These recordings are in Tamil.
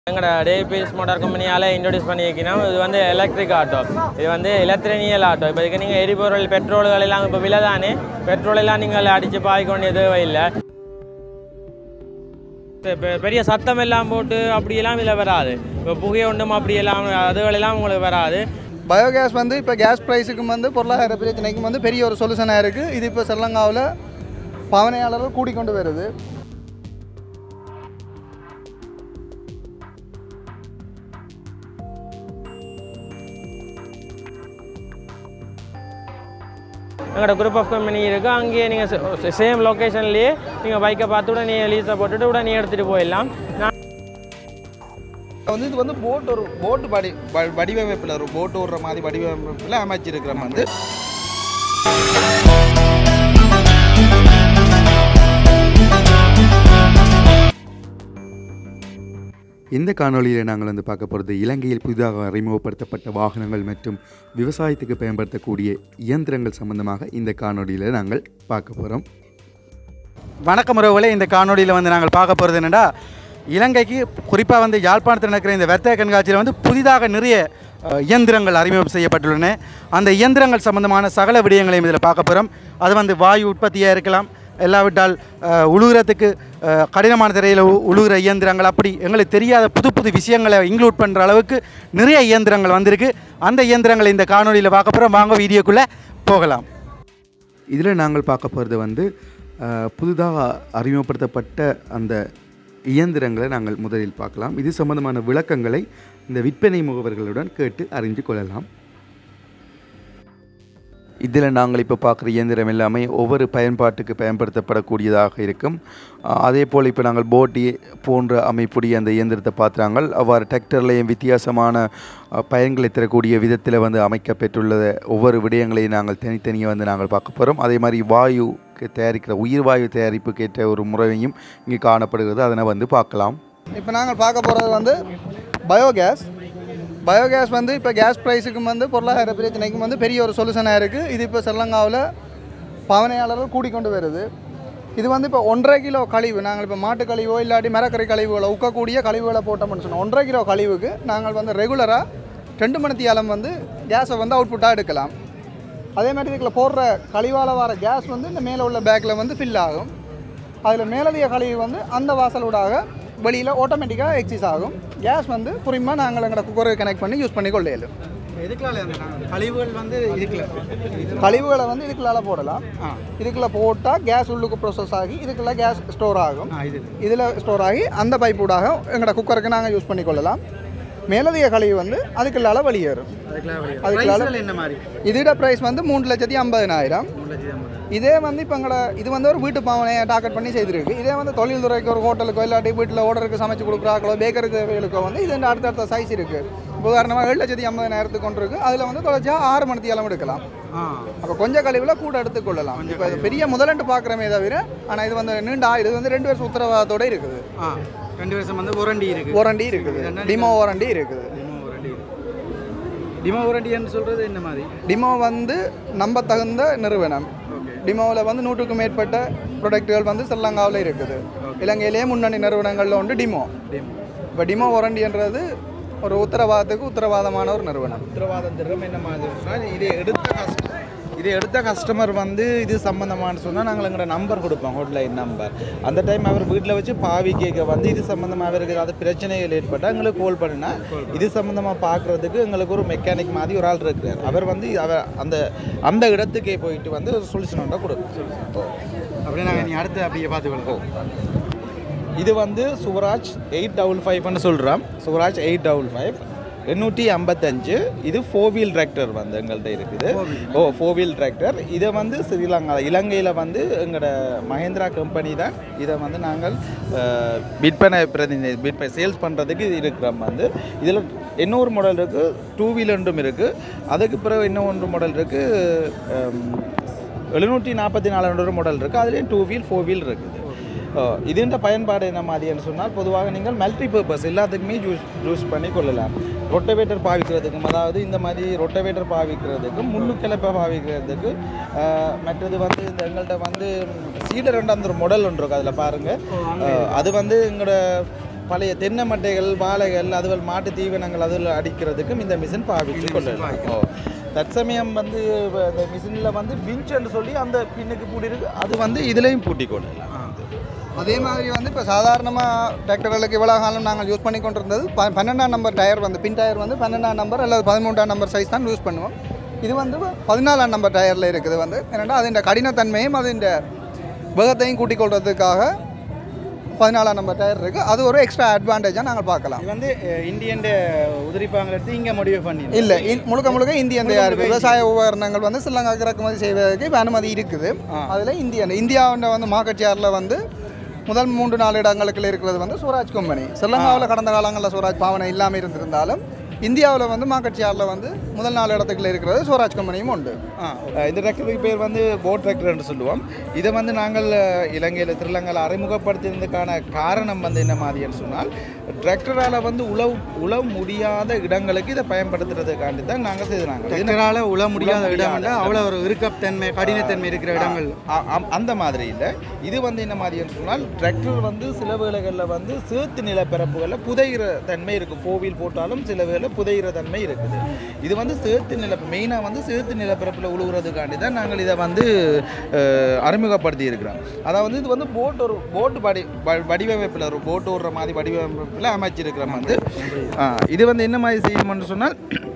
எங்களோட டேபிஎஸ் மோட்டார் கம்பெனியால் இன்ட்ரடியூஸ் பண்ணியிருக்கணும் இது வந்து எலக்ட்ரிக் ஆட்டோ இது வந்து எலக்ட்ரினியல் ஆட்டோ இப்போ இதுக்கு நீங்கள் எரிபொருள் பெட்ரோல்கள் எல்லாம் இப்போ விலை தானே பெட்ரோல் எல்லாம் நீங்கள் அடித்து பாய்க்க வேண்டிய தேவையில்லை பெ- பெ- பெரிய சத்தம் எல்லாம் போட்டு அப்படியெல்லாம் இதில் வராது இப்போ புகை ஒன்றும் அப்படியெல்லாம் அதுகளெல்லாம் உங்களுக்கு வராது பயோகேஸ் வந்து இப்போ கேஸ் ப்ரைஸுக்கும் வந்து பொருளாதார பிரச்சனைக்கும் வந்து பெரிய ஒரு சொல்யூஷனாக இருக்குது இது இப்போ ஸ்ரீலங்காவில் பவனையாளர்கள் கூடிக்கொண்டு வருது எங்களோட குரூப் ஆஃப் கம்பெனி இருக்குது அங்கேயே நீங்கள் சேம் லொக்கேஷன்லேயே நீங்கள் பைக்கை பார்த்து உடனே லீஸை போட்டுட்டு உடனே எடுத்துகிட்டு போயிடலாம் நான் வந்து இது வந்து போட் ஒரு போட் வடி வ- வடிவமைப்பில் ஒரு போட் ஓடுற மாதிரி வடிவமைப்பில் அமைச்சிருக்கிற வந்து இந்த காணொளியில் நாங்கள் வந்து பார்க்க போகிறது இலங்கையில் புதிதாக அறிமுகப்படுத்தப்பட்ட வாகனங்கள் மற்றும் விவசாயத்துக்கு பயன்படுத்தக்கூடிய இயந்திரங்கள் சம்பந்தமாக இந்த காணொளியில் நாங்கள் பார்க்க போகிறோம் வணக்கம் உறவுகளே இந்த காணொளியில் வந்து நாங்கள் பார்க்க போகிறது என்னென்னா இலங்கைக்கு குறிப்பாக வந்து யாழ்ப்பாணத்தில் நடக்கிற இந்த வர்த்தக கண்காட்சியில் வந்து புதிதாக நிறைய அஹ், இயந்திரங்கள் அறிமுகம் செய்யப்பட்டுள்ளன அந்த இயந்திரங்கள் சம்பந்தமான சகல விடயங்களையும் இதில் பார்க்க போகிறோம் அது வந்து வாயு உற்பத்தியாக இருக்கலாம் இல்லாவிட்டால் அஹ், உழுகுறதுக்கு அஹ், கடினமான திரையில் உழுகிற இயந்திரங்கள் அப்படி எங்களுக்கு தெரியாத புது புது விஷயங்களை இன்க்ளூட் பண்ணுற அளவுக்கு நிறைய இயந்திரங்கள் வந்திருக்கு அந்த இயந்திரங்களை இந்த காணொளியில் பார்க்க போகிறோம் வாங்க வீடியோக்குள்ளே போகலாம் இதில் நாங்கள் பார்க்க போகிறது வந்து அஹ், புதிதாக அறிமுகப்படுத்தப்பட்ட அந்த இயந்திரங்களை நாங்கள் முதலில் பார்க்கலாம் இது சம்பந்தமான விளக்கங்களை இந்த விற்பனை முகவர்களுடன் கேட்டு அறிந்து கொள்ளலாம் இதில் நாங்கள் இப்போ பார்க்குற இயந்திரம் எல்லாமே ஒவ்வொரு பயன்பாட்டுக்கு பயன்படுத்தப்படக்கூடியதாக இருக்கும் அஹ், அதே போல் இப்போ நாங்கள் போட்டி போன்ற அமைப்புடைய அந்த இயந்திரத்தை பார்த்துறாங்க அவ்வாறு டிராக்டர்லேயும் வித்தியாசமான அஹ், பயன்களை தரக்கூடிய விதத்தில் வந்து அமைக்கப்பெற்றுள்ள ஒவ்வொரு விடயங்களையும் நாங்கள் தனித்தனியாக வந்து நாங்கள் பார்க்க போகிறோம் அதே மாதிரி வாயுக்கு தயாரிக்கிற உயிர் வாயு தயாரிப்புக்கு ஏற்ற ஒரு முறையும் இங்கே காணப்படுகிறது அதனை வந்து பார்க்கலாம் இப்போ நாங்கள் பார்க்க போகிறது வந்து பயோகேஸ் பயோகேஸ் வந்து இப்போ கேஸ் ப்ரைஸுக்கும் வந்து பொருளாதார பிரச்சனைக்கும் வந்து பெரிய ஒரு சொல்யூஷனாக இருக்குது இது இப்போ ஸ்ரீலங்காவில் பவனையாளர்கள் கூடிக்கொண்டு வருது இது வந்து இப்போ ஒன்றரை கிலோ கழிவு நாங்கள் இப்போ மாட்டு கழிவோ இல்லாட்டி மரக்கறி கழிவுகளை உக்கக்கூடிய கழிவுகளை போட்டோம்னு சொன்னோம் ஒன்றரை கிலோ கழிவுக்கு நாங்கள் வந்து ரெகுலராக ரெண்டு மணித்தியாலம் வந்து கேஸை வந்து அவுட்புட்டாக எடுக்கலாம் அதே மாதிரி இதுக்குள்ள போடுற கழிவால் வர கேஸ் வந்து இந்த மேலே உள்ள பேக்கில் வந்து ஃபில் ஆகும் அதில் மேலதிக கழிவு வந்து அந்த வாசலூடாக வெளியில் ஆட்டோமேட்டிக்காக எக்ஸிஸ் ஆகும் கேஸ் வந்து புரியுமா நாங்கள் எங்களோட குக்கருக்கு கனெக்ட் பண்ணி யூஸ் பண்ணி கொள்ள இயலும் எதுக்குள்ள கழிவுகள் வந்து இதுக்குள்ள கழிவுகளை வந்து இதுக்குள்ளால போடலாம் இதுக்குள்ள போட்டால் கேஸ் உள்ளுக்கு ப்ரோசஸ் ஆகி இதுக்குள்ள கேஸ் ஸ்டோர் ஆகும் இதில் ஸ்டோர் ஆகி அந்த பைப் ஊடாக எங்களோட குக்கருக்கு நாங்கள் யூஸ் பண்ணி கொள்ளலாம் மேலதிக கழிவு வந்து அதுக்குள்ளால வெளியேறும் அதுக்குள்ளால என்ன மாதிரி இதோட ப்ரைஸ் வந்து மூணு லட்சத்தி ஐம்பதினாயிரம் இதே வந்து இப்போ எங்களை இது வந்து ஒரு வீட்டு பாவனையை டார்கெட் பண்ணி செய்திருக்கு இதே வந்து தொழில் துறைக்கு ஒரு ஹோட்டலுக்கோ இல்லாட்டி வீட்டில் ஓர்டருக்கு சமைச்சு கொடுக்குறாங்களோ பேக்கரி தேவைகளுக்கோ வந்து இது அடுத்தடுத்த சைஸ் இருக்குது உதாரணமாக ஏழு லட்சத்தி ஐம்பதினாயிரத்துக்கு கொண்டு இருக்குது அதில் வந்து தொலைச்சா ஆறு மணித்தி அளவு எடுக்கலாம் அப்போ கொஞ்சம் கழிவில் கூட எடுத்துக்கொள்ளலாம் இப்போ இது பெரிய முதலண்டு பார்க்குறமே தவிர ஆனால் இது வந்து நீண்ட ஆ- இது வந்து ரெண்டு வருஷம் உத்தரவாதத்தோட இருக்குது ஆ ரெண்டு வருஷம் வந்து வாரண்டி இருக்கு வாரண்டி இருக்குது டிமோ வாரண்டி இருக்குது டிமோ வாரண்டி டிமோ வாரண்டின்னு சொல்றது என்ன மாதிரி டிமோ வந்து நம்ப தகுந்த நிறுவனம் டிமோவில் வந்து நூற்றுக்கும் மேற்பட்ட ப்ராடக்ட்டுகள் வந்து ஸ்ரீலங்காவில் இருக்குது இலங்கையிலேயே முன்னணி நிறுவனங்களில் ஒன்று டிமோ இப்போ டிமோ வாரண்டின்றது ஒரு உத்தரவாதத்துக்கு உத்தரவாதமான ஒரு நிறுவனம் உத்தரவாதம் தரும் என்ன மாதிரி சொன்னால் இது எடுத்த கஸ்ட இது எடுத்த கஸ்டமர் வந்து இது சம்மந்தமானு சொன்னால் நாங்கள் எங்களோட நம்பர் கொடுப்போம் ஹோட்லைன் நம்பர் அந்த டைம் அவர் வீட்டில் வச்சு பாவி கேட்க வந்து இது சம்மந்தமாக அவருக்கு ஏதாவது பிரச்சனைகள் ஏற்பட்டால் எங்களுக்கு கால் பண்ணினா இது சம்மந்தமாக பார்க்குறதுக்கு எங்களுக்கு ஒரு மெக்கானிக் மாதிரி ஒரு ஆள் இருக்கிறார் அவர் வந்து அவர் அந்த அந்த இடத்துக்கே போயிட்டு வந்து சொல்யூஷன் ஒன்றை கொடுக்கும் அப்படியே நாங்கள் நீ அடுத்து அப்படியே பார்த்துக்கொள்வோம் இது வந்து சுவராஜ் எயிட் டபுள் ஃபைவ்னு சொல்கிறோம் சுவராஜ் எயிட் டபுள் ஃபைவ் எண்ணூற்றி ஐம்பத்தஞ்சு இது ஃபோர் வீல் டிராக்டர் வந்து எங்கள்கிட்ட இருக்குது ஓ ஃபோர் வீல் டிராக்டர் இதை வந்து ஸ்ரீலங்கா இலங்கையில் வந்து எங்களோட மஹேந்திரா கம்பெனி தான் இதை வந்து நாங்கள் அஹ், விற்பனை பிரதிநிதி விற்பனை சேல்ஸ் பண்ணுறதுக்கு இருக்கிறோம் வந்து இதில் இன்னொரு மாடல் இருக்குது டூ வீல் ஒன்றும் இருக்குது அதுக்கு பிறகு இன்னும் ஒன்று மாடல் இருக்குது எழுநூற்றி நாற்பத்தி நாலு மாடல் இருக்குது அதுலேயும் டூ வீல் ஃபோர் வீல் இருக்குது அஹ் இதுன்ற பயன்பாடு என்ன மாதிரின்னு சொன்னால் பொதுவாக நீங்கள் மல்டி பர்பஸ் எல்லாத்துக்குமே யூஸ் யூஸ் பண்ணி கொள்ளலாம் ரொட்டவேட்டர் பாவிக்கிறதுக்கும் அதாவது இந்த மாதிரி ரொட்டவேட்டர் பாவிக்கிறதுக்கும் முள்ளு கிளப்பை பாவிக்கிறதுக்கு அஹ் மற்றது வந்து இந்த எங்கள்கிட்ட வந்து சீடர் ரெண்டு அந்த ஒரு மாடல் ஒன்று இருக்குது அதில் பாருங்கள் அது வந்து எங்களோட பழைய தென்னை மட்டைகள் வாழைகள் அதுவல் மாட்டு தீவனங்கள் அதில் அடிக்கிறதுக்கும் இந்த மிஷின் பாவிச்சு கொள்ளலாம் ஓ தற்சமயம் வந்து இப்ப இந்த மிஷினில் வந்து விஞ்சுன்னு சொல்லி அந்த பின்னுக்கு பூட்டி இருக்கு அது வந்து இதுலேயும் பூட்டி கொள்ளலாம் அதே மாதிரி வந்து இப்போ சாதாரணமாக டிராக்டர்களுக்கு இவ்வளோ காலம் நாங்கள் யூஸ் பண்ணி கொண்டிருந்தது ப பன்னெண்டாம் நம்பர் டயர் வந்து பின் டயர் வந்து பன்னெண்டாம் நம்பர் அல்லது பதிமூன்றாம் நம்பர் சைஸ் தான் யூஸ் பண்ணுவோம் இது வந்து பதினாலாம் நம்பர் டயரில் இருக்குது வந்து என்னென்னா அதின் கடினத்தன்மையும் அதின் வேகத்தையும் கூட்டிக் கொள்றதுக்காக பதினாலாம் நம்பர் டயர் இருக்குது அது ஒரு எக்ஸ்ட்ரா அட்வான்டேஜாக நாங்கள் பார்க்கலாம் இது வந்து இந்தியன் உதிரிப்பாங்களை எடுத்து இங்கே முடிவு பண்ணி இல்லை முழுக்க முழுக்க இந்தியன் தயாரிப்பு விவசாய உபகரணங்கள் வந்து ஸ்ரீலங்காவுக்கு இறக்குமதி செய்வதற்கு இப்போ அனுமதி இருக்குது அதில் இந்தியன் இந்தியாவில் வந்து மார்க்கெட் ஷேரில் வந்து முதல் மூன்று நாலு இடங்களுக்கு இருக்கிறது வந்து சூராஜ் கம்பெனி ஸ்ரீலங்காவில் கடந்த காலங்களில் சூராஜ் பாவனை இல்லாமல் இருந்திருந்தாலும் இந்தியாவில் வந்து மார்க்கெட் ஷேரில் வந்து முதல் நாலு இடத்துக்குள்ள இருக்கிறது சூராஜ் கம்பெனியும் உண்டு அஹ் இந்த டிராக்டருக்கு பேர் வந்து போட் டிராக்டர்னு சொல்லுவோம் இதை வந்து நாங்கள் அஹ், இலங்கையில் ஸ்ரீலங்காவில் அறிமுகப்படுத்தியதுக்கான காரணம் வந்து என்ன மாதிரின்னு சொன்னால் டிராக்டரால் வந்து உழவு உழவு முடியாத இடங்களுக்கு இதை பயன்படுத்துறதுக்காண்டி தான் நாங்கள் செய்தாங்க டிராக்டரால் உழ முடியாத உழ இடம் முடியாத அவ்வளோ ஒரு இறுக்கத்தன்மை கடினத்தன்மை இருக்கிற இடங்கள் ஆ- ஆம், அந்த மாதிரி இல்லை இது வந்து என்ன மாதிரின்னு சொன்னால் டிராக்டர் வந்து சில வேளைகளில் வந்து சேத்து நிலப்பரப்புகளில் புதைகிற தன்மை இருக்குது கோவில் போட்டாலும் சில வேளை புதைகிற தன்மை இருக்குது இது வந்து சேத்து நில மெயினாக வந்து சேத்து நிலப்பரப்பில் உழுவுறதுக்காண்டி தான் நாங்கள் இதை வந்து அஹ், அறிமுகப்படுத்தி இருக்கிறோம் அதாவது இது வந்து போட் ஒரு போட் வடி வ- வடிவமைப்பில் ஒரு போட் ஓடுற மாதிரி வடிவமைப்பில் அமைச்சிருக்கிறோம் வந்து ஆ, இது வந்து என்ன மாதிரி செய்யணும்னு சொன்னால்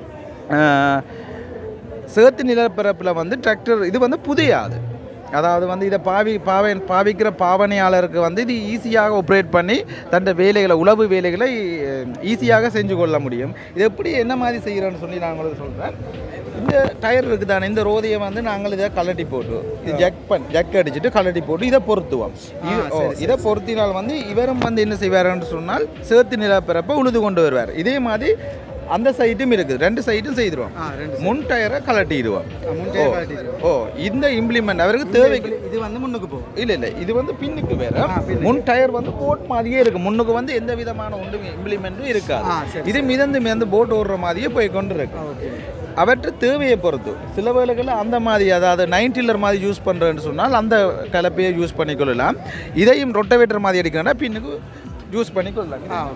அஹ், சேத்து நிலப்பரப்பில் வந்து டிராக்டர் இது வந்து புதையாது அதாவது வந்து இதை பாவி பாவை பாவிக்கிற பாவனையாளருக்கு வந்து இது ஈஸியாக ஆப்ரேட் பண்ணி தன் வேலைகளை உளவு வேலைகளை ஈஸியாக செஞ்சு கொள்ள முடியும் இது எப்படி என்ன மாதிரி செய்கிறோன்னு சொல்லி நான் உங்களுக்கு சொல்கிறேன் இந்த டயர் இருக்குதானே இந்த ரோதியை வந்து நாங்கள் இதை கலட்டி போட்டு இது ஜக் பண் ஜக் அடிச்சுட்டு கலட்டி போட்டு இதை பொருத்துவோம் இது- ஓ, இதை பொருத்தினால் வந்து இவரும் வந்து என்ன செய்வாருன்னு சொன்னால் சேத்து நிலப்பரப்பை உழுது கொண்டு வருவார் இதே மாதிரி அந்த சைட்டும் இருக்குது ரெண்டு சைட்டும் செய்திருவோம் ஆ ரெண்டு முன் டயரை கலட்டிடுவோம் முன் டயர் ஓ, கழட்டிடுவோம். ஓ இந்த இம்ப்ளிமெண்ட் அவருக்கு தேவைக்கு இது வந்து முன்னுக்கு போகும் இல்ல இல்ல இது வந்து பின்னுக்கு வேற ஆ, பின்னுக்கு. முன் டயர் வந்து போட் மாதிரியே இருக்கு முன்னுக்கு வந்து எந்த விதமான ஒன்றும் இம்ப்ளிமெண்ட்டும் இருக்காது ஆ, சரி, இது மிதந்து மிதந்து போட் ஓடுற மாதிரியே போய் கொண்டு இருக்கு அவற்றை தேவையை பொறுத்து சில வேளைகளில் அந்த மாதிரி அதாவது நைன் டில்லர் மாதிரி யூஸ் பண்ணுறேன்னு சொன்னால் அந்த கலப்பையை யூஸ் பண்ணிக்கொள்ளலாம் இதையும் ரொட்டவேட்டர் மாதிரி அடிக்கிறேன்னா பின்னுக்கு யூஸ் பண்ணிக்கொள்ளலாம்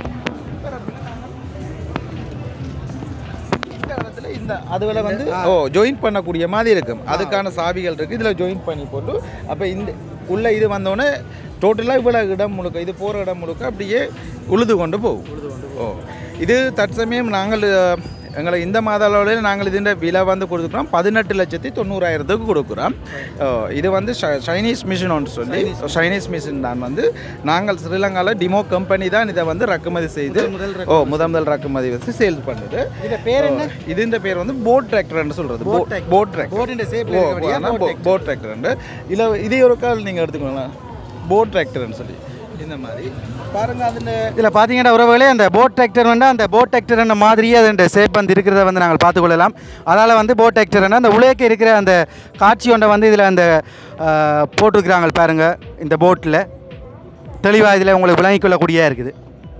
இந்த இடத்துல இந்த அதுல வந்து ஓ ஜாயின் பண்ணக்கூடிய மாதிரி இருக்கும் அதுக்கான சாவிகள் இருக்கு இதுல ஜாயின் பண்ணி போட்டு அப்ப இந்த உள்ள இது வந்தோடனே டோட்டலாக இவ்வளோ இடம் முழுக்க இது போகிற இடம் முழுக்க அப்படியே உழுது கொண்டு போகும் ஓ இது தற்சமயம் நாங்கள் அஹ், எங்களை இந்த மாத அளவில் நாங்கள் ഇതിൻ്റെ விலை வந்து கொடுக்குறோம் பதினெட்டு லட்சத்தி தொண்ணூறாயிரத்துக்கு கொடுக்குறோம் ஓ, இது வந்து ஷ- சைனீஸ் மிஷின் ஒன்று சொல்லி சைனீஸ் மிஷின் தான் வந்து நாங்கள் ஸ்ரீலங்காவில் டிமோ கம்பெனி தான் இதை வந்து இறக்குமதி செய்து ஓ முதல் முதல் இறக்குமதி வச்சு சேல் பண்ணுது இது பேர் என்ன ഇതിന്റെ പേര് വന്ന് ബോട്ട് ട്രാക്ടർന്ന് சொல்றது Boat tractor. போட் ട്രാക്ടർ போட்டின் சேப்ல இருக்கபடியா boat போட் டிராக்டர் இல்ல இதே ஒரு கால் நீங்க எடுத்துக்கோங்களேன் போட் டிராக்டர்னு சொல்லி இந்த மாதிரி பாருங்க அதுல இதில் பார்த்தீங்கன்னா உறவுகளே அந்த போட் டிராக்டர் வந்து அந்த போட் டிராக்டர் என்ற மாதிரியே அதோட சேப் வந்து இருக்கிறத வந்து நாங்கள் பார்த்துக்கொள்ளலாம் அதால் வந்து போட் டிராக்டர் அந்த உலக இருக்கிற அந்த காட்சி ஒன்றை வந்து இதில் அந்த ஆஹ், போட்டிருக்கிறாங்க பாருங்க இந்த போட்டில் தெளிவாக இதில் உங்களுக்கு விளங்கிக் கொள்ளக்கூடியதாக இருக்குது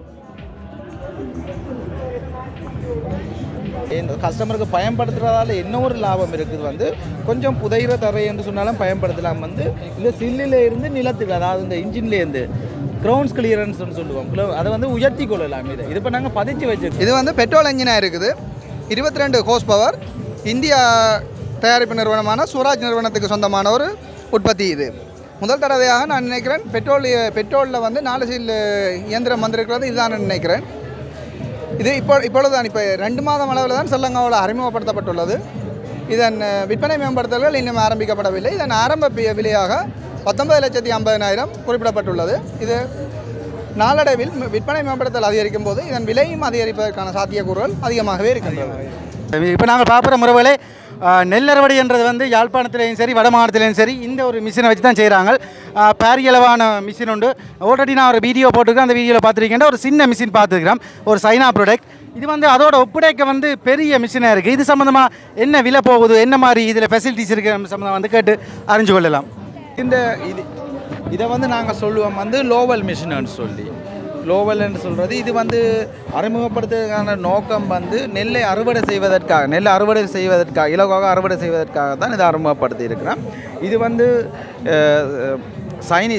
இந்த கஸ்டமருக்கு பயன்படுத்துறதால என்ன ஒரு லாபம் இருக்குது வந்து கொஞ்சம் புதைகிற தரை என்று சொன்னாலும் பயன்படுத்தலாம் வந்து இந்த சில்லில் இருந்து நிலத்துக்கு அதாவது இந்த இன்ஜின்ல இருந்து கிரவுண்ட்ஸ் கிளியரன்ஸ்னு சொல்லுவோம் Clo- அதை வந்து உயர்த்தி கொள்ளலாம் இதை இது இப்போ நாங்கள் பதிச்சு வச்சிருக்கோம் இது வந்து பெட்ரோல் என்ஜினாக இருக்குது இருபத்தி ரெண்டு ஹோஸ் பவர் இந்தியா தயாரிப்பு நிறுவனமான சூராஜ் நிறுவனத்துக்கு சொந்தமான ஒரு உற்பத்தி இது முதல் தடவையாக நான் நினைக்கிறேன் பெட்ரோல் பெட்ரோலில் வந்து நாலு சீல் இயந்திரம் வந்திருக்கிறது இதுதான் நான் நினைக்கிறேன் இது இப்போ இப்பொழுதுதான் இப்போ ரெண்டு மாதம் அளவில் தான் ஸ்ரீலங்காவில் அறிமுகப்படுத்தப்பட்டுள்ளது இதன் அஹ், விற்பனை மேம்படுத்தல்கள் இன்னும் ஆரம்பிக்கப்படவில்லை இதன் ஆரம்ப பி- விலையாக பத்தொன்பது லட்சத்தி ஐம்பதினாயிரம் குறிப்பிடப்பட்டுள்ளது இது நாளடைவில் ம- விற்பனை மேம்படுத்தல் அதிகரிக்கும் போது இதன் விலையும் அதிகரிப்பதற்கான சாத்தியக்கூறுகள் அதிகமாகவே இருக்கின்றது இப்போ நாங்கள் பார்க்குற முறைகளே நெல் அறுவடைன்றது வந்து யாழ்ப்பாணத்துலேயும் சரி வட மாநிலத்திலையும் சரி இந்த ஒரு மிஷினை வச்சு தான் செய்கிறாங்க பேரியளவான மிஷின் உண்டு ஆல்ரெடி நான் ஒரு வீடியோ போட்டிருக்கேன் அந்த வீடியோவில் பார்த்துருக்கேன் ஒரு சின்ன மிஷின் பார்த்துருக்கிறேன் ஒரு சைனா ப்ராடக்ட் இது வந்து அதோட ஒப்படைக்க வந்து பெரிய மிஷினாக இருக்குது இது சம்மந்தமாக என்ன விலை போகுது என்ன மாதிரி இதில் ஃபெசிலிட்டிஸ் இருக்கிற சம்மந்தமாக வந்து கேட்டு அறிஞ்சு கொள்ளலாம் இந்த இது இதை வந்து நாங்கள் சொல்லுவோம் வந்து லோவல் மிஷின்னு சொல்லி லோவல்னு சொல்கிறது இது வந்து அறிமுகப்படுத்துவதற்கான நோக்கம் வந்து நெல்லை அறுவடை செய்வதற்காக நெல் அறுவடை செய்வதற்காக இலகுவாக அறுவடை செய்வதற்காக தான் இதை அறிமுகப்படுத்தி இருக்கிறோம் இது வந்து அஹ், சைனீஸ்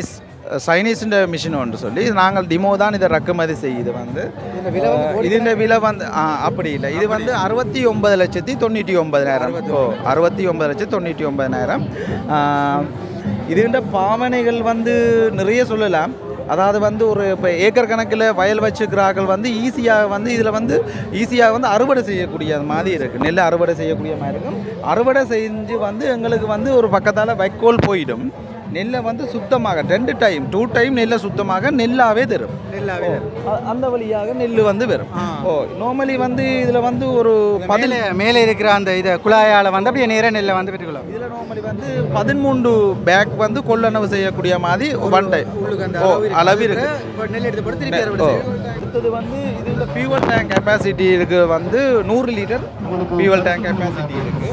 சைனீஸின் மிஷின் ஒன்று சொல்லி நாங்கள் டிமோ தான் இதை இறக்குமதி செய்யுது வந்து ഇതിൻ്റെ വില വന്ന് ആ அப்படி இல்லை இது வந்து அறுபத்தி ஒன்பது லட்சத்தி தொண்ணூற்றி ஒன்பதாயிரம் ஓ அறுபத்தி ஒன்பது லட்சத்தி தொண்ணூற்றி ஒன்பதாயிரம் இதுகின்ற பாவனைகள் வந்து நிறைய சொல்லலாம் அதாவது வந்து ஒரு இப்போ ஏக்கர் கணக்கில் வயல் வச்சுக்கிறார்கள் வந்து ஈஸியாக வந்து இதில் வந்து ஈஸியாக வந்து அறுவடை செய்யக்கூடிய மாதிரி இருக்குது நெல் அறுவடை செய்யக்கூடிய மாதிரி இருக்கும் அறுவடை செஞ்சு வந்து எங்களுக்கு வந்து ஒரு பக்கத்தால் வைக்கோல் போயிடும் நெல்லை வந்து சுத்தமாக ரெண்டு டைம் டூ டைம் நெல்லை சுத்தமாக நெல்லாவே தரும் நெல்லாவே ஓ, அ- அந்த வழியாக நெல் வந்து வரும் ஓ நார்மலி வந்து இதில் வந்து ஒரு பதில் மேலே மேலே இருக்கிற அந்த இதை குழாயால் வந்து அப்படியே நேர நெல்லை வந்து பெற்றுக்கலாம் இதில் நார்மலி வந்து பதிமூன்று பேக் வந்து கொள்ளளவு செய்யக்கூடிய மாதிரி ஒன் டை ஓ அளவு இருக்கு நெல் எடுத்து போட்டு திருப்பி ஓ அறுவடை செய்யணும். அடுத்தது வந்து இதில் ஃபியூவல் டேங்க் கெப்பாசிட்டி இருக்கு வந்து நூறு லிட்டர் ஃபியூவல் டேங்க் கெப்பாசிட்டி இருக்கு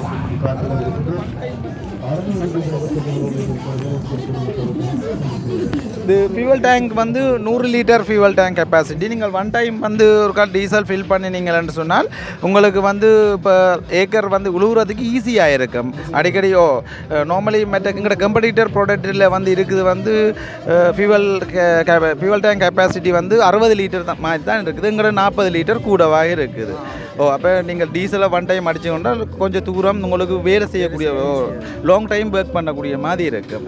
இது ஃபியூவல் டேங்க் வந்து நூறு லிட்டர் ஃபியூவல் டேங்க் கெப்பாசிட்டி நீங்கள் ஒன் டைம் வந்து ஒரு கால் டீசல் ஃபில் பண்ணினீங்கன்னு சொன்னால் உங்களுக்கு வந்து இப்போ ஏக்கர் வந்து உழுவுறதுக்கு ஈஸியாக இருக்கும் அடிக்கடி ஓ நார்மலி மற்ற எங்களோட கம்படிட்டர் ப்ராடக்ட்டில் வந்து இருக்குது வந்து ஃபியூவல் ஃபியூவல் டேங்க் கெப்பாசிட்டி வந்து அறுபது லிட்டர் தான் மாதிரி தான் இருக்குது எங்களோட நாற்பது லிட்டர் கூடவாக இருக்குது ஓ அப்போ நீங்கள் டீசலை ஒன் டைம் அடிச்சு கொண்டால் கொஞ்சம் தூரம் உங்களுக்கு வேலை செய்யக்கூடிய லாங் டைம் ஒர்க் பண்ணக்கூடிய மாதிரி இருக்கும்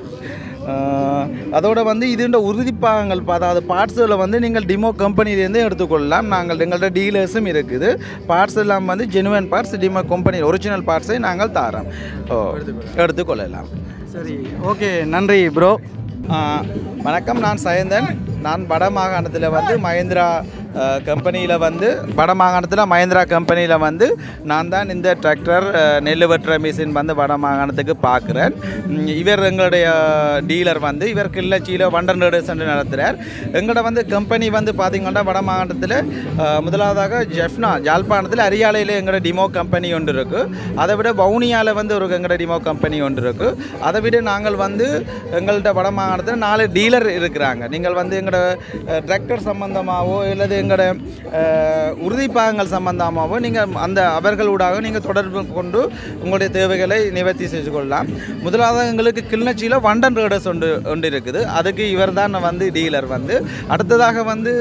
ஆஹ் அதோட வந்து இதுன்ற உறுதிப்பாகங்கள் பா- அதாவது பார்ட்ஸில் வந்து நீங்கள் டிமோ கம்பெனிலேருந்து எடுத்துக்கொள்ளலாம் நாங்கள் எங்கள்கிட்ட டீலர்ஸும் இருக்குது பார்ட்ஸ் எல்லாம் வந்து genuine parts DIMO company original பார்ட்ஸை நாங்கள் தாரோம் ஓ எடுத்துக்கொள்ளலாம் சரி ஓகே நன்றி ப்ரோ ஆஹ் வணக்கம் நான் சயந்தன் நான் வட மாகாணத்தில் வந்து மஹேந்திரா கம்பெனியில் வந்து வட மாகாணத்தில் மஹேந்திரா கம்பெனியில் வந்து நான் தான் இந்த டிராக்டர் நெல் வெட்டுற மிஷின் வந்து வட மாகாணத்துக்கு பார்க்குறேன் ம், இவர் எங்களுடைய டீலர் வந்து இவர் கிள்ளச்சியில் வண்டர் சென்று நடத்துகிறார் எங்களோட வந்து கம்பெனி வந்து பார்த்திங்கன்னா வட மாகாணத்தில் அஹ், முதலாவதாக ஜெஃப்னா ஜாழ்ப்பாணத்தில் அரியாலையில் எங்களோட டிமோ கம்பெனி ஒன்று இருக்குது அதை விட வவுனியாவில் வந்து ஒரு எங்களோட டிமோ கம்பெனி ஒன்று இருக்குது அதை விட நாங்கள் வந்து எங்கள்கிட்ட வட மாகாணத்தில் நாலு டீலர் இருக்கிறாங்க நீங்கள் வந்து எங்களோட டிராக்டர் சம்பந்தமாகவோ இல்லது எங்களோட அஹ், உறுதிப்பாகங்கள் சம்பந்தமாகவோ நீங்கள் அந்த அவர்களூடாக நீங்கள் தொடர்பு கொண்டு உங்களுடைய தேவைகளை நிவர்த்தி செய்து கொள்ளலாம் முதலாவது எங்களுக்கு கிளிநொச்சியில் வண்டன் ரேடர்ஸ் ஒன்று ஒன்று இருக்குது அதுக்கு இவர் தான் வந்து டீலர் வந்து அடுத்ததாக வந்து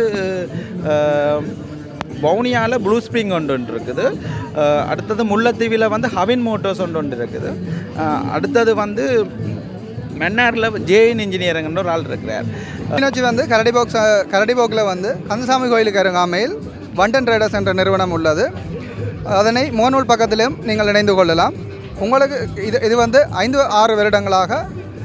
அஹ், வவுனியாவில் ப்ளூ ஸ்ப்ரிங் ஒன்று ஒன்று இருக்குது அஹ், அடுத்தது முல்லைத்தீவில் வந்து ஹவின் மோட்டர்ஸ் ஒன்று ஒன்று இருக்குது அஹ், அடுத்தது வந்து மன்னாரில் ஜேஎன் இன்ஜினியரிங்ன்ற ஒரு ஆள் இருக்கிறார் மீனாட்சி வந்து கரடி பாக்ஸ் கரடி போக்கில் வந்து கந்தசாமி கோயிலுக்கு அருகாமையில் வண்டன் ட்ரேடர்ஸ் என்ற நிறுவனம் உள்ளது அதனை மோனூல் பக்கத்திலும் நீங்கள் இணைந்து கொள்ளலாம் உங்களுக்கு இது இது வந்து ஐந்து ஆறு வருடங்களாக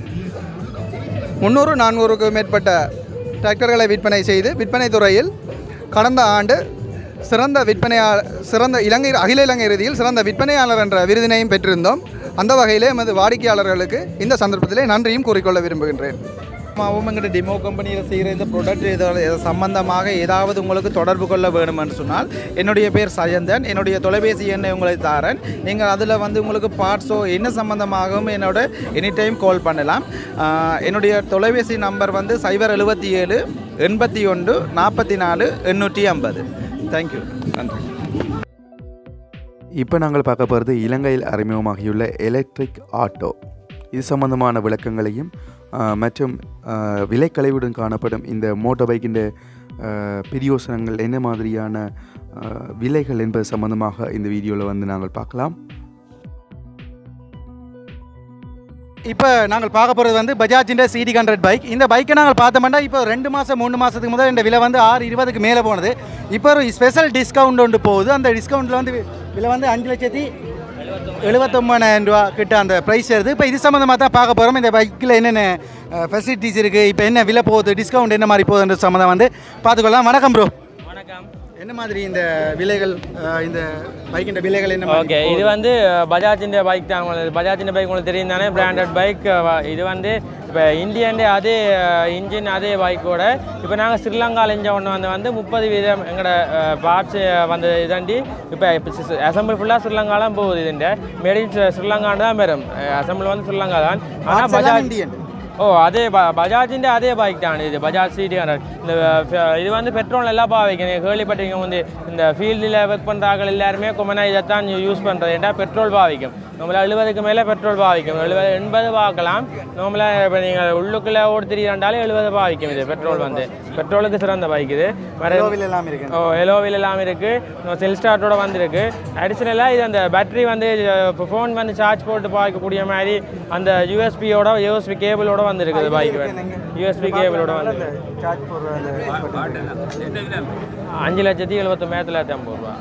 முந்நூறு நானூறுக்கு மேற்பட்ட டிராக்டர்களை விற்பனை செய்து விற்பனை துறையில் கடந்த ஆண்டு சிறந்த விற்பனையாளர் சிறந்த இலங்கை அகில இலங்கை இறுதியில் சிறந்த விற்பனையாளர் என்ற விருதினையும் பெற்றிருந்தோம் அந்த வகையிலே எமது வாடிக்கையாளர்களுக்கு இந்த சந்தர்ப்பத்திலே நன்றியும் கூறிக்கொள்ள விரும்புகின்றேன் மாவும் எங்கிட்ட டிமோ கம்பெனியில் செய்கிற இந்த ப்ராடக்ட் இதோட இது சம்பந்தமாக ஏதாவது உங்களுக்கு தொடர்பு கொள்ள வேணுமென்று சொன்னால் என்னுடைய பேர் சயந்தன் என்னுடைய தொலைபேசி எண்ணை உங்களை தாரேன் நீங்கள் அதில் வந்து உங்களுக்கு பார்ட்ஸோ என்ன சம்பந்தமாகவும் என்னோட எனி டைம் கால் பண்ணலாம் ஆஹ் என்னுடைய தொலைபேசி நம்பர் வந்து சைபர் எழுபத்தி ஏழு எண்பத்தி ஒன்று நாற்பத்தி நாலு எண்ணூற்றி ஐம்பது தேங்க்யூ நன்றி இப்போ நாங்கள் பார்க்க போகிறது இலங்கையில் அறிமுகமாகியுள்ள எலக்ட்ரிக் ஆட்டோ இது சம்பந்தமான விளக்கங்களையும் ஆ, மற்றும் ஆ, விலைக்கழிவுடன் காணப்படும் இந்த மோட்டார் பைக்கின் பிரியோசனங்கள் என்ன மாதிரியான ஆ, விலைகள் என்பது சம்பந்தமாக இந்த வீடியோவில் வந்து நாங்கள் பார்க்கலாம் இப்போ நாங்கள் பார்க்க போகிறது வந்து பஜாஜிൻ്റെ சிடி ஹண்ட்ரட் பைக் இந்த பைக்கை நாங்கள் பார்த்தோம்னா இப்போ ரெண்டு மாதம் மூணு மாதத்துக்கு முதல் இந்த விலை வந்து ஆறு இருபதுக்கு மேலே போனது இப்போ ஒரு ஸ்பெஷல் டிஸ்கவுண்ட் ஒன்று போகுது அந்த டிஸ்கவுண்ட்டில் வந்து விலை வந்து அஞ்சு லட்சத்தி எழுபத்தொம்பதாயிரம் ரூபா கிட்ட அந்த ப்ரைஸ் வருது இப்போ இது சம்மந்தமாக தான் பார்க்க போகிறோம் இந்த பைக்கில் என்னென்ன ஃபெசிலிட்டிஸ் இருக்குது இப்போ என்ன விலை போகுது டிஸ்கவுண்ட் என்ன மாதிரி போகுதுன்ற சம்மந்தம் வந்து பார்த்துக்கொள்ளலாம் வணக்கம் ப்ரோ வணக்கம் என்ன மாதிரி இந்த விலைகள் அஹ், இந்த பைக்கின் விலைகள் என்ன மாதிரி ஓகே இது வந்து பஜாஜின் பைக் தான் உங்களுக்கு பஜாஜின் பைக் உங்களுக்கு தெரியும் தானே பிராண்டட் பைக் இது வந்து இப்போ இந்தியன் அதே இன்ஜின் அதே பைக்கோட இப்போ நாங்கள் ஸ்ரீலங்காவில் இஞ்ச ஒன்று வந்து வந்து முப்பது வீதம் எங்களோட பார்ட்ஸ் வந்து இதாண்டி இப்போ அசம்பிள் ஃபுல்லாக ஸ்ரீலங்காலாம் போகுது இதுண்ட மேட் இன் ஸ்ரீலங்கான்னு தான் வரும் அசம்பிள் வந்து ஸ்ரீலங்கா தான் ஆனால் Parts எல்லாம் பஜாஜ் Indian. ஓ அதே ப பஜாஜிൻ്റെ அதே பைக் தான் இது பஜாஜ் சிடி ஹண்ட்ரட் இந்த ஃப- இது வந்து பெட்ரோல் எல்லாம் பாவிக்கும் நீங்கள் கேள்விப்பட்டீங்க வந்து இந்த ஃபீல்டில் ஒர்க் பண்ணுறாங்க எல்லாருமே கொமனா இதைத்தான் யூஸ் பண்ணுறது ஏன்டா பெட்ரோல் பாவிக்கும் நம்மள எழுபதுக்கு மேலே பெட்ரோல் பாவிக்கும் எழுபது எண்பது பார்க்கலாம் நம்மள இப்போ நீங்கள் உள்ளுக்குள்ளே ஓடி திரியாண்டாலே எழுபது பாவிக்கும் இது பெட்ரோல் வந்து பெட்ரோலுக்கு சிறந்த பைக் இது வேறு எல்லாம் இருக்கு ஓ எலோவில் எல்லாம் இருக்குது செல் ஸ்டார்ட்டோட வந்திருக்கு அடிஷ்னலாக இது அந்த பேட்டரி வந்து ஃபோன் வந்து சார்ஜ் போட்டு பார்க்கக்கூடிய மாதிரி அந்த யூஎஸ்பியோட யூஎஸ்பி கேபிளோட வந்திருக்குது பைக் யூஎஸ்பி கேபிளோட வந்து சார்ஜ் போடுற அஞ்சு லட்சத்தி எழுபத்தொம்பதாயிரத்தி தொள்ளாயிரத்தி ஐம்பது ரூபா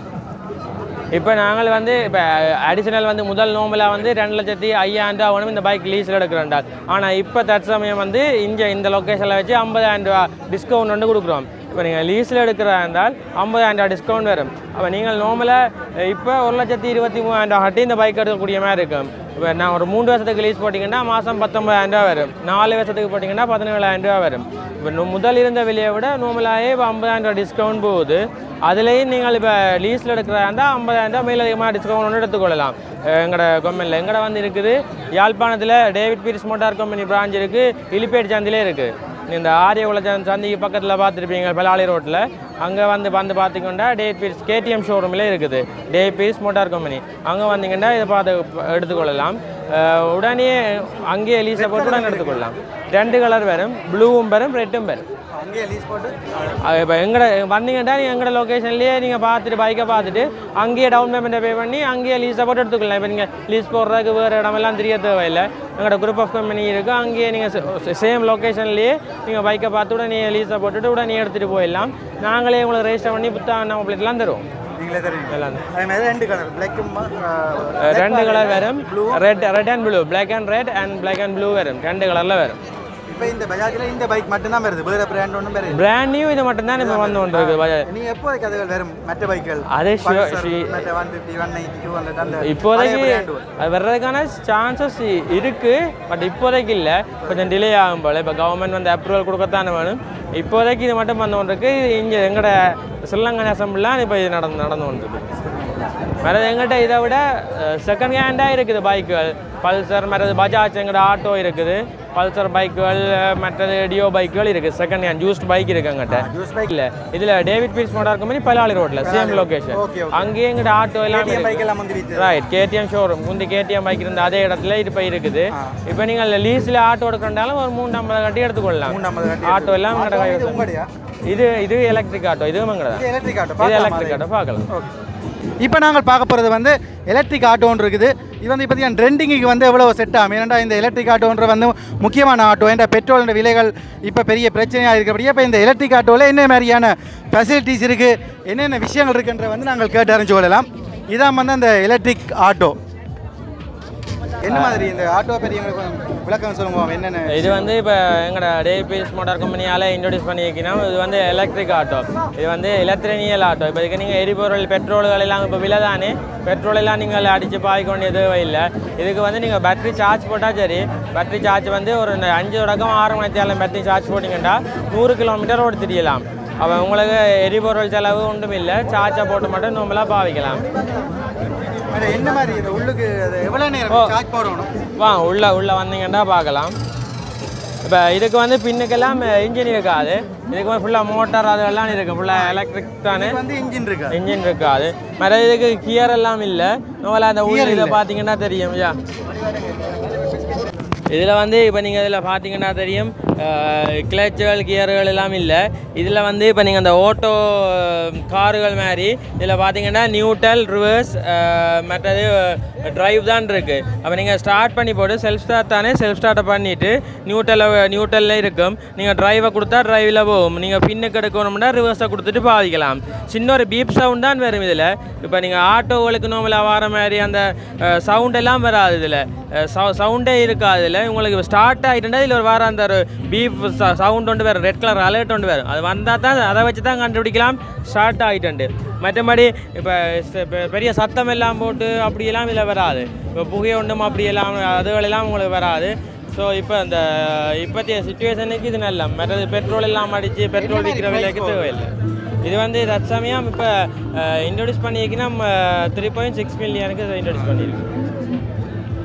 இப்போ நாங்கள் வந்து இப்போ அடிஷனல் வந்து முதல் நோம்பில் வந்து ரெண்டு லட்சத்தி ஐயாயிரம் ரூபா வேணும் இந்த பைக் லீஸில் எடுக்கிறோம்டா ஆனால் இப்போ தற்சமயம் வந்து இங்கே இந்த லொக்கேஷனில் வச்சு ஐம்பதாயிரம் ரூபா டிஸ்கவுண்ட் வந்து கொடுக்குறோம் இப்போ நீங்கள் லீஸில் எடுக்கிறதா இருந்தால் ஐம்பதாயிரம் ரூபா டிஸ்கவுண்ட் வரும் அப்போ நீங்கள் நோம்பில் இப்போ ஒரு லட்சத்தி இருபத்தி மூவாயிரம் ரூபா கட்டி இந்த பைக் எடுக்கக்கூடிய மாதிரி இருக்கும் இப்போ நான் ஒரு மூணு வருஷத்துக்கு லீஸ் போட்டிங்கன்னா மாதம் பத்தொம்பதாயிரம் ரூபா வரும் நாலு வருஷத்துக்கு போட்டிங்கன்னா பதினேழாயிரம் ரூபா வரும் இப்போ நு- முதல் இருந்த விலையை விட நோமலாகவே இப்போ ஐம்பதாயிரம் ரூபா டிஸ்கவுண்ட் போகுது அதுலேயும் நீங்கள் இப்போ லீஸில் எடுக்கிறதா இருந்தால் ஐம்பதாயிரம் ரூபா மேலதிகமாக டிஸ்கவுண்ட் ஒன்று எடுத்துக்கொள்ளலாம் அஹ் எங்களோட கம்பெனியில் எங்கட வந்து இருக்குது யாழ்ப்பாணத்தில் David Pieris motor company branch இருக்குது இலிப்பேட் சந்திலே இருக்குது இந்த ஆரிய உலகம் சந்திக்கு பக்கத்தில் பார்த்துருப்பீங்க பலாலி ரோட்டில் அங்கே வந்து வந்து பார்த்தீங்கன்னா டே பீஸ் கேடிஎம் ஷோரூமில் இருக்குது டே பீஸ் மோட்டார் கம்பெனி அங்கே வந்தீங்கன்னா இதை பார்த்து எடுத்துக்கொள்ளலாம் அஹ் உடனே அங்கேயே லீஸை போட்டு உடனே எடுத்துக்கொள்ளலாம் ரெண்டு கலர் வரும் ப்ளூவும் வரும் ரெட்டும் வரும் அங்கேயே லீஸ் போட்டு இப்போ எங்கட வந்தீங்கன்னா நீங்கள் எங்கட லொக்கேஷன்லேயே நீங்கள் பார்த்துட்டு பைக்கை பார்த்துட்டு அங்கேயே டவுன் பேமெண்ட்டை பே பண்ணி அங்கேயே லீஸை போட்டு எடுத்துக்கலாம் இப்போ நீங்கள் லீஸ் போடுறதுக்கு வேறு இடமெல்லாம் தெரிய தேவையில்லை எங்களோட குரூப் ஆஃப் கம்பெனி இருக்குது அங்கேயே நீங்கள் சேம் லொக்கேஷன்லேயே நீங்கள் பைக்கை பார்த்து உடனே லீஸை போட்டுட்டு உடனே எடுத்துகிட்டு போயிடலாம் நாங்களே உங்களுக்கு ரெஜிஸ்டர் பண்ணி புத்தகம் நம்ம பிளேட்லாம் தருவோம் நீங்களே தெரியும் எல்லாம் அதே மாதிரி ரெண்டு கலர் பிளாக்கும் ரெண்டு கலர் வரும் red red and blue black and red and black and blue வரும் ரெண்டு கலரில் வரும் இப்போ இந்த பஜாஜில் இந்த பைக் மட்டும்தான் வருது வேறு பிராண்ட் ஒன்றும் வேறு பிராண்ட் நியூ இது மட்டும்தான் இப்போ வந்து கொண்டு இருக்குது பஜாஜ் நீ எப்போதைக்கு அதுகள் வரும் மற்ற பைக்குகள் அது sure- Pulsar, she- மற்ற one fifty one ninety two hundred அந்த இப்போதைக்கு பழைய brand ஒரு. அது வர்றதுக்கான சான்சஸ் இருக்கு பட் இப்போதைக்கு இல்லை கொஞ்சம் டிலே ஆகும் போல இப்போ கவர்மெண்ட் வந்து அப்ரூவல் கொடுக்கத்தானே வேணும் இப்போதைக்கு இது மட்டும் பண்ண ஒன்றுக்கு இங்கே எங்களோட ஸ்ரீலங்கன் அசம்பிளான் இப்போ இது நடந்து நடந்து கொண்டிருக்கு வேறு எங்கிட்ட இதை விட செகண்ட் ஹேண்டாக இருக்குது பைக்குகள் பல்சர் மற்றது பஜாஜ் எங்கள்கிட்ட ஆட்டோ இருக்குது பல்சர் பைக்குகள் மற்றது டியோ பைக்குகள் இருக்குது செகண்ட் ஹேண்ட் ஜூஸ்ட் பைக் இருக்குது எங்கிட்ட juice bike. இல்லை இதில் டேவிட் பீஸ் மோட்டார் கம்பெனி பலாலி ரோட்டில் சேம் லொக்கேஷன் Okay, okay. அங்கேயே எங்கிட்ட ஆட்டோ எல்லாம் KTM இருக்கு. பைக் எல்லாம் வந்து வித்து ரைட் கேடிஎம் ஷோரூம் முந்தி கேடிஎம் பைக் இருந்த அதே இடத்துல இது இப்போ இருக்குது இப்போ நீங்கள் லீஸில் ஆட்டோ எடுக்கிறனாலும் ஒரு மூணு ஐம்பது கட்டி எடுத்துக்கொள்ளலாம் மூணு ஐம்பது கட்டி ஆட்டோ எல்லாம் ஆட்டோ எங்கட இது கைவசம். உங்களுடையா இது இது எலக்ட்ரிக் ஆட்டோ இதுவும் எங்கடா இது எலக்ட்ரிக் ஆட்டோ இது பார்க்கலாமா எலக்ட்ரிக் அதை? ஆட்டோ பார்க்கலாம் ஓகே இப்போ நாங்கள் பார்க்க போகிறது வந்து எலக்ட்ரிக் ஆட்டோன்னு இருக்குது இது வந்து இப்போதைக்கு ட்ரெண்டிங்குக்கு வந்து எவ்வளோ செட் ஆகும் ஏன்னா இந்த எலக்ட்ரிக் ஆட்டோன்ற வந்து முக்கியமான ஆட்டோ இந்த பெட்ரோல் விலைகள் இப்போ பெரிய பிரச்சனையாக இருக்கிறபடியே இப்போ இந்த எலக்ட்ரிக் ஆட்டோவில் என்ன மாதிரியான ஃபெசிலிட்டிஸ் இருக்குது என்னென்ன விஷயங்கள் இருக்குன்ற வந்து நாங்கள் கேட்டு அறிஞ்சு கொள்ளலாம் இதான் வந்து அந்த எலக்ட்ரிக் ஆட்டோ என்ன மாதிரி இந்த ஆட்டோ பற்றி எங்களுக்கு கொஞ்சம் விளக்கம் சொல்லுங்க என்னென்ன இது வந்து இப்போ எங்களோட டேபிஎஸ் மோட்டார் கம்பெனியால் இன்ட்ரடியூஸ் பண்ணியிருக்கணும் இது வந்து எலக்ட்ரிக் ஆட்டோ இது வந்து எலக்ட்ரினியல் ஆட்டோ இப்போ இதுக்கு நீங்கள் எரிபொருள் பெட்ரோல்கள் எல்லாம் இப்போ விலை தானே பெட்ரோல் எல்லாம் நீங்கள் அடித்து பாய்க்க வேண்டிய தேவையில்லை இதுக்கு வந்து நீங்கள் பேட்டரி சார்ஜ் போட்டால் சரி பேட்டரி சார்ஜ் வந்து ஒரு ந- அஞ்சு தொடக்கம் ஆறு மணி நேரம் பேட்டரி சார்ஜ் போட்டிங்கன்னா நூறு கிலோமீட்டர் ஓடி திரியலாம் அப்போ உங்களுக்கு எரிபொருள் செலவு ஒன்றும் இல்லை சார்ஜை போட்டு மட்டும் நம்மளாக பாவிக்கலாம் அது என்ன மாதிரி இந்த உள்ளுக்கு அது எவ்வளோ ஓ. நேரம் சார்ஜ் போடணும் வா உள்ள உள்ள வந்தீங்கன்னா பார்க்கலாம் இப்போ இதுக்கு வந்து பின்னுக்கெல்லாம் இன்ஜின் இருக்காது இதுக்கு வந்து ஃபுல்லாக மோட்டார் அதெல்லாம் இருக்குது ஃபுல்லாக எலக்ட்ரிக் தானே இது வந்து இன்ஜின் இருக்கா இன்ஜின் இருக்காது மற்ற இதுக்கு கியர் எல்லாம் இல்லை நம்மள அந்த உள்ள இதை பார்த்தீங்கன்னா தெரியும் யா இதில் வந்து இப்போ நீங்கள் இதில் பார்த்தீங்கன்னா தெரியும் கிளச்சுகள் கியர்கள் எல்லாம் இல்லை இதில் வந்து இப்போ நீங்கள் அந்த ஓட்டோ காருகள் மாதிரி இதில் பார்த்தீங்கன்னா நியூட்டல் ரிவர்ஸ் மற்றது டிரைவ் தான் இருக்குது அப்போ நீங்கள் ஸ்டார்ட் பண்ணி போட்டு செல்ஃப் ஸ்டார்ட் தானே செல்ஃப் ஸ்டார்ட்டை பண்ணிவிட்டு நியூட்டலில் நியூட்டலில் இருக்கும் நீங்கள் டிரைவை கொடுத்தா டிரைவில் போகும் நீங்கள் பின்னுக்கு எடுக்கணும்னா ரிவர்ஸை கொடுத்துட்டு பாவிக்கலாம் சின்ன ஒரு பீப் சவுண்ட் தான் வரும் இதில் இப்போ நீங்கள் ஆட்டோகளுக்கு நார்மலாக வர மாதிரி அந்த சவுண்ட் எல்லாம் வராது இதில் சவுண்டே இருக்காது இதில் உங்களுக்கு ஸ்டார்ட் ஆகிட்டுண்டா இதில் ஒரு வர அந்த ஒரு பீப் சவுண்ட் ஒன்று வரும் ரெட் கலர் அலர்ட் ஒன்று வரும் அது வந்தால் தான் அதை வச்சு தான் கண்டுபிடிக்கலாம் ஸ்டார்ட் ஆகிட்டு மற்றபடி இப்போ பெரிய சத்தம் எல்லாம் போட்டு அப்படியெல்லாம் இதில் வராது இப்போ புகை ஒன்றும் அப்படியெல்லாம் அதுகளெல்லாம் உங்களுக்கு வராது ஸோ இப்போ இந்த இப்போத்தைய சுச்சுவேஷனுக்கு இது நல்ல மற்றது பெட்ரோல் எல்லாம் அடித்து பெட்ரோல் விற்கிற விலைக்கு தேவையில்லை இது வந்து தற்சமயம் இப்போ இன்ட்ரடியூஸ் பண்ணியிருக்கீங்கன்னா த்ரீ பாயிண்ட் சிக்ஸ் மில்லியனுக்கு இன்ட்ரடியூஸ் பண்ணியிருக்கு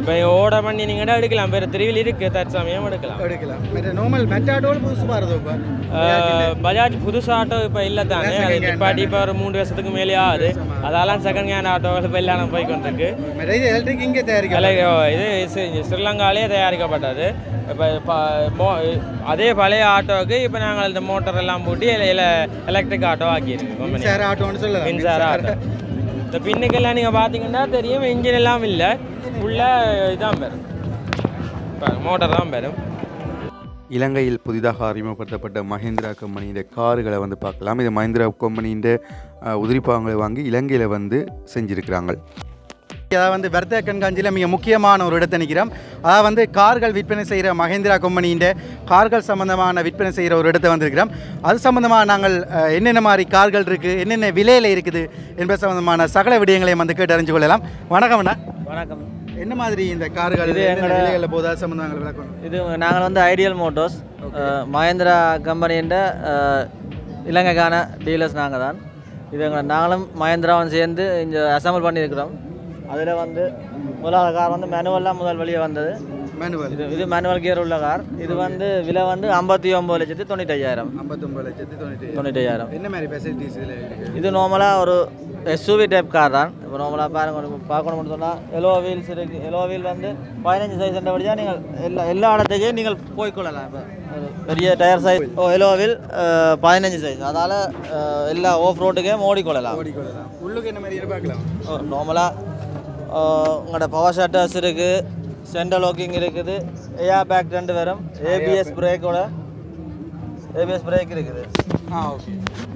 இப்போ ஓட பண்ணி நீங்கள் எடுக்கலாம் வேறு திருவில் இருக்குது தற்சமயம் எடுக்கலாம் எடுக்கலாம் மற்ற நார்மல் மெட்ட ஆட்டோவில் புதுசு பாருது இப்போ அஹ், பஜாஜ் புதுசு ஆட்டோ இப்போ இல்லை தானே அது நிப்பாட்டி இப்போ ஒரு மூணு வருஷத்துக்கு மேலே ஆகுது அதெல்லாம் செகண்ட் ஹேண்ட் ஆட்டோவில் இப்போ எல்லாம் போய் கொண்டிருக்கு மற்ற இது எலக்ட்ரிக் இங்கே தயாரிக்க அதில் இது ஸ்ரீ- ஸ்ரீலங்காலே தயாரிக்கப்பட்டது இப்போ ப- மோ- அதே பழைய ஆட்டோவுக்கு இப்போ நாங்கள் இந்த மோட்டர் எல்லாம் போட்டு எலக்ட்ரிக் ஆட்டோ ஆக்கியிருக்கு company. மின்சார ஆட்டோன்னு சொல்லலாம் மின்சார ஆட்டோ இந்த பின்னுக்கெல்லாம் நீங்கள் பார்த்தீங்கன்னா தெரியும் இன்ஜின் எல்லாம் இல்லை ஃபுல்லாக இதான் பெறும் மோட்டர் தான் பெறும் இலங்கையில் புதிதாக அறிமுகப்படுத்தப்பட்ட மஹேந்திரா கம்பெனியின் கார்களை வந்து பார்க்கலாம் இது மஹேந்திரா கம்பெனியின் உதிரிப்பாகங்களை வாங்கி இலங்கையில் வந்து செஞ்சிருக்கிறாங்க அதாவது வந்து வர்த்தக கண்காட்சியில் மிக முக்கியமான ஒரு இடத்தை நிற்கிறோம் அதாவது வந்து கார்கள் விற்பனை செய்கிற மகேந்திரா கம்பெனியின் கார்கள் சம்பந்தமான விற்பனை செய்கிற ஒரு இடத்தை வந்திருக்கிறோம் அது சம்பந்தமாக நாங்கள் அஹ், என்னென்ன மாதிரி கார்கள் இருக்குது என்னென்ன விலையில் இருக்குது என்பது சம்பந்தமான சகல விடயங்களையும் வந்து கேட்டு அறிஞ்சு கொள்ளலாம் வணக்கம் அண்ணா வணக்கம் என்ன மாதிரி இந்த கார்கள் இது என்னென்ன எங்களோட- விலைகளில் போதா சம்பந்தங்கள் விளக்கணும் இது நாங்கள் வந்து ஐடியல் மோட்டோர்ஸ் மகேந்திரா கம்பெனின்ற இலங்கைக்கான டீலர்ஸ் நாங்கள் தான் இது எங்களை நாங்களும் மகேந்திராவும் சேர்ந்து இங்கே அசம்பிள் பண்ணியிருக்கிறோம் அதில் வந்து முதலாவது கார் வந்து மேனுவல்லாம் முதல் வெளியே வந்தது மேனுவல் இது இது மேனுவல் கியர் உள்ள கார் இது வந்து விலை வந்து ஐம்பத்தி ஒம்பது லட்சத்தி தொண்ணூத்தையாயிரம் ஐம்பத்தொம்பது லட்சத்தி தொண்ணூற்றி தொண்ணூத்தையாயிரம் என்ன மாதிரி ஃபெசிலிட்டிஸ் இதில் இருக்குது இது நார்மலாக ஒரு எஸ்யூவி டைப் கார் தான் இப்போ நார்மலாக பாருங்க ஒரு பார்க்கணும்னு சொன்னால் எலோ வீல்ஸ் இருக்குது எலோ வீல் வந்து பதினஞ்சு சைஸ் படிச்சா நீங்கள் எல்லா எல்லா இடத்துக்கும் நீங்கள் போய்க்கொள்ளலாம் இப்போ ஒரு பெரிய டயர் சைஸ் ஓ எலோ வீல் பதினஞ்சு சைஸ் அதால் எல்லா ஆஃப் ரோட்டுக்கே ஓடிக்கொள்ளலாம் ஓடிக்கொள்ளலாம் உள்ளுக்கு என்ன மாதிரி எதிர்பார்க்கலாம் ஓ நார்மலாக உங்களோட பவர் ஷட்டர்ஸ் இருக்குது சென்ட்ரல் லாக்கிங் இருக்குது ஏஆர் பேக் ரெண்டு வரும் ஏபிஎஸ் பிரேக்கோட ஏபிஎஸ் பிரேக் இருக்குது ஆ ஓகே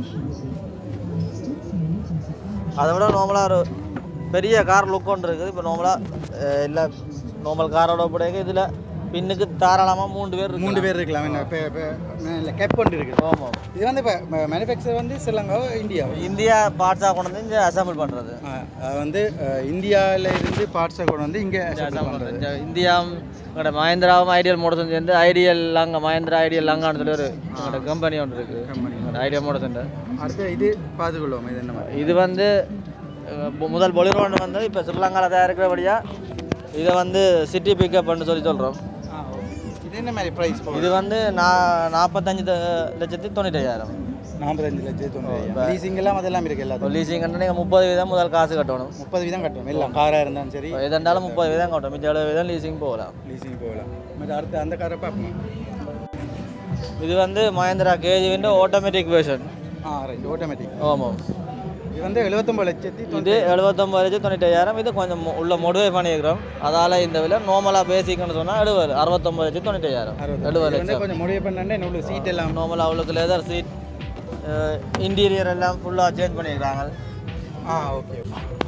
அதை விட நார்மலாக ஒரு பெரிய கார் லுக் ஒன்று இருக்குது இப்போ நார்மலாக எல்லா நார்மல் காரோட ஒப்படைக்க இதில் பின்னுக்கு தாராளமாக மூன்று பேர் மூன்று பேர் இருக்கலாம் என்ன இப்போ இப்போ இல்லை கேப் கொண்டு இருக்குது ஆமாம் இது வந்து இப்போ மேனுஃபேக்சர் வந்து ஸ்ரீலங்காவோ இந்தியாவோ இந்தியா பார்ட்ஸாக கொண்டு வந்து இங்கே அசம்பிள் பண்ணுறது ஆ, அது வந்து இந்தியாவில் இருந்து பார்ட்ஸை கொண்டு வந்து இங்கே பண்ணுறது இந்தியா எங்களோட மஹேந்திராவும் ஐடியல் மோட்டர்ஸும் சேர்ந்து ஐடியல் லாங்கா மஹேந்திரா ஐடியல் லாங்கான்னு சொல்லி ஒரு எங்களோட கம்பெனி ஒன்று இருக்குது ஐடியல் மோட்டர்ஸ் அடுத்து இது பார்த்துக்கொள்வோம் இது என்ன மாதிரி இது வந்து அஹ், மு- முதல் பொலிரோன்னு வந்து இப்போ ஸ்ரீலங்காவில் தயாரிக்கிறபடியாக இதை வந்து சிட்டி பிக்கப் பண்ணி சொல்லி சொல்கிறோம் ஆ ஓகே இது என்ன மாதிரி ப்ரைஸ் போகுது இது வந்து நா நாற்பத்தஞ்சு த- லட்சத்தி தொண்ணூற்றையாயிரம் நாற்பத்தஞ்சு லட்சம் தொண்ணூறு லீசிங் எல்லாம் அதெல்லாம் இருக்குது எல்லாத்துக்கும் லீசிங் நீங்கள் முப்பது வீதம் முதல் காசு கட்டணும் முப்பது வீதம் கட்டணும் எல்லாம் காராக இருந்தாலும் சரி இப்போ எதாண்டாலும் முப்பது வீதம் கட்டணும் மிச்சம் எழுபது வீதம் லீசிங் போகலாம் லீசிங் போகலாம் மற்ற அடுத்து அந்த காரை பார்ப்போம் இது வந்து மஹேந்திரா கேஜிவின் ஆட்டோமேட்டிக் வெர்ஷன் ஆ ரைட் ஆட்டோமேட்டிக் ஆமாம் இது வந்து எழுபத்தொம்பது லட்சத்தி இது தொண்ணூறு எழுபத்தொம்பது லட்சம் தொண்ணூற்றாயிரம் இது கொஞ்சம் மொ- உள்ள மொடிஃபை பண்ணியிருக்கிறோம் அதால் இந்த விலை நார்மலாக பேசிக்னு சொன்னால் எழுபது அறுபத்தொம்பது லட்சம் தொண்ணூற்றாயிரம் எழுபது இது வந்து லட்சம் கொஞ்சம் முடிவு பண்ணா என்ன சீட் எல்லாம் நார்மலாக அவளுக்கு லெதர் சீட் இன்டீரியர் எல்லாம் ஃபுல்லாக சேஞ்ச் பண்ணியிருக்காங்க ஆ ஓகே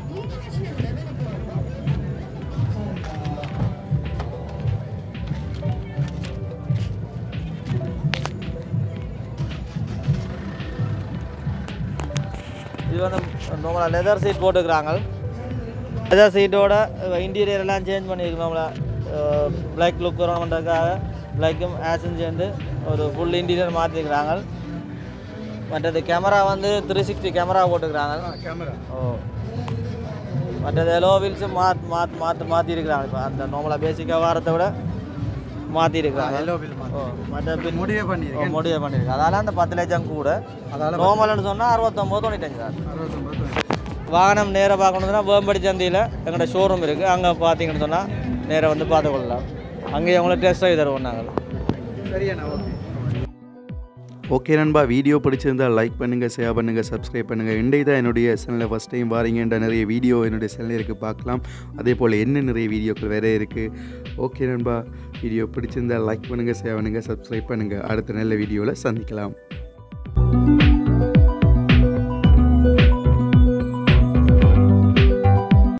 இது வந்து நார்மலாக லெதர் சீட் போட்டுக்கிறாங்க லெதர் சீட்டோட இன்டீரியர் எல்லாம் சேஞ்ச் பண்ணியிருக்கோம் பிளாக் லுக் வரணுன்றதுக்காக பிளாக்கும் ஆஷும் சேர்ந்து ஒரு ஃபுல் இன்டீரியர் மாற்றிருக்கிறாங்க மற்றது கேமரா வந்து த்ரீ சிக்ஸ்டி கேமரா போட்டுக்கிறாங்க கேமரா ஓ மற்றது எலோ வீல்ஸும் மாத் மாத் மாற்று மாற்றிருக்கிறாங்க இப்போ அந்த நார்மலாக பேசிக்காக வாரத்தை விட மாற்றிருக்கிறாங்க எல்லோ பில் ஓ மற்ற பின் முடிவே பண்ணியிருக்கேன் முடிவு பண்ணியிருக்கு அதால அந்த பத்து லட்சம் கூட அதால நார்மல்னு சொன்னால் அறுபத்தொம்போது தொண்ணூத்தஞ்சு தான் அறுபத்தொம்பது தொண்ணூறு. வாகனம் நேராக பார்க்கணுன்னா வேம்படி சந்தையில் எங்களோட ஷோரூம் இருக்குது அங்கே பார்த்தீங்கன்னு சொன்னால் நேராக வந்து பார்த்து கொள்ளலாம் அங்கேயே உங்களுக்கு டெஸ்ட் ட்ரைவ் தருவோம் நாங்கள் சரியாண்ணா ஓகே ஓகே நண்பா வீடியோ பிடிச்சிருந்தால் லைக் பண்ணுங்கள் ஷேர் பண்ணுங்கள் சப்ஸ்கிரைப் பண்ணுங்கள் இன்றைய தான் என்னுடைய சேனலில் ஃபஸ்ட் டைம் வாரீங்கன்ற நிறைய வீடியோ என்னுடைய சேனலில் இருக்குது பார்க்கலாம் அதே போல் என்ன நிறைய வீடியோக்கள் வேறு இருக்குது ஓகே நண்பா வீடியோ பிடிச்சிருந்தால் லைக் பண்ணுங்கள் ஷேர் பண்ணுங்கள் சப்ஸ்கிரைப் பண்ணுங்கள் அடுத்த நல்ல வீடியோவில் சந்திக்கலாம்